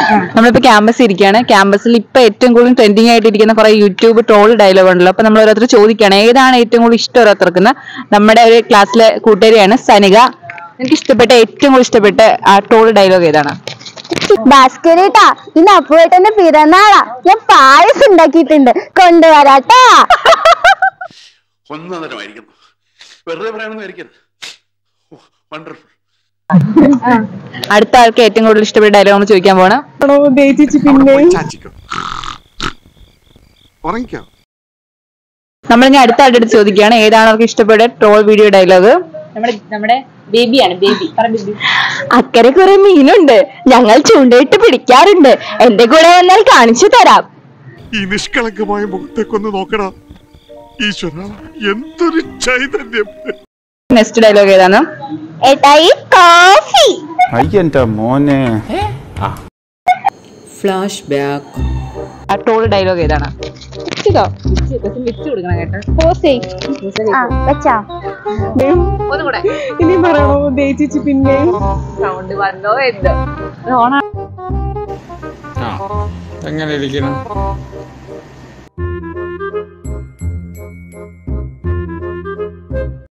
നമ്മളിപ്പോ ക്യാമ്പസിൽ ഇരിക്കുകയാണ് ക്യാമ്പസിൽ ഇപ്പൊ ഏറ്റവും കൂടുതൽ ട്രെൻഡിങ് ആയിട്ട് ഇരിക്കുന്ന കുറെ യൂട്യൂബ് ട്രോൾ ഡയലോഗ് ഉണ്ടല്ലോ അപ്പൊ നമ്മൾ ഓരോരുത്തർ ചോദിക്കുകയാണ് ഏതാണ് ഏറ്റവും കൂടുതൽ ഇഷ്ടം ഓരോരുത്തർക്ക് നമ്മുടെ ഒരു ക്ലാസ്സിലെ കൂട്ടുകാരിയാണ് സനിക എനിക്ക് ഇഷ്ടപ്പെട്ട ഏറ്റവും കൂടുതൽ ഇഷ്ടപ്പെട്ട ആ ട്രോൾ ഡയലോഗ് ഏതാണ് ഭാസ്കരേട്ടാ ഇന്ന് അപ്പുവേട്ടന്റെ പിറന്നാളാ ഞാൻ പായസം ഉണ്ടാക്കിയിട്ടുണ്ട് കൊണ്ടുവരാട്ടാ ഒന്നതരമായിരിക്കുന്നു വെറുതെ പറയണമെന്ന് ആയിരിക്കരുത് വണ്ടർഫുൾ അടുത്ത ആൾക്ക് ഏറ്റവും കൂടുതൽ ഇഷ്ടപ്പെട്ട ഡയലോഗ് നമ്മൾ ചോദിക്കാൻ പോകണം ചാച്ചിക്കോ ഉറങ്ങിക്കോ നമ്മൾ ഇനി അടുത്ത ആളുടെ അടുത്ത് ചോദിക്കുകയാണ് ഏതാണ് അവർക്ക് ഇഷ്ടപ്പെട്ട ട്രോൾ വീഡിയോ ഡയലോഗ് നമ്മുടെ നമ്മുടെ ബേബിയാണ് ബേബി പറ ബേബി അക്കരെ കുറെ മീനുണ്ട് ഞങ്ങൾ ചൂണ്ടയിട്ട് പിടിക്കാറുണ്ട് എന്റെ കൂടെ വന്നാൽ കാണിച്ചു തരാം ഈ നിഷ്കളങ്കമായ മുഖത്തേക്കൊന്ന് നോക്കടാ ഈശ്വര എന്തൊരു ചൈതന്യം നെക്സ്റ്റ് ഡയലോഗ് ഏതാണ് ഏട്ടായി കോഫി അയ്യന്റെ മോനെ ഫ്ലാഷ് ബാക്ക് ആ ട്രോൾ ഡയലോഗ് ഏതാണ് ഇതോ വെച്ച് കൊടുക്കണം കേട്ടോ ആ വെച്ചാ ഒന്നും കൂടെ ഇനി പറയണോ ചേച്ചി പിന്നെ സൗണ്ട് വന്നോ എന്തോ ഓണ എങ്ങനെ ഇരിക്കണം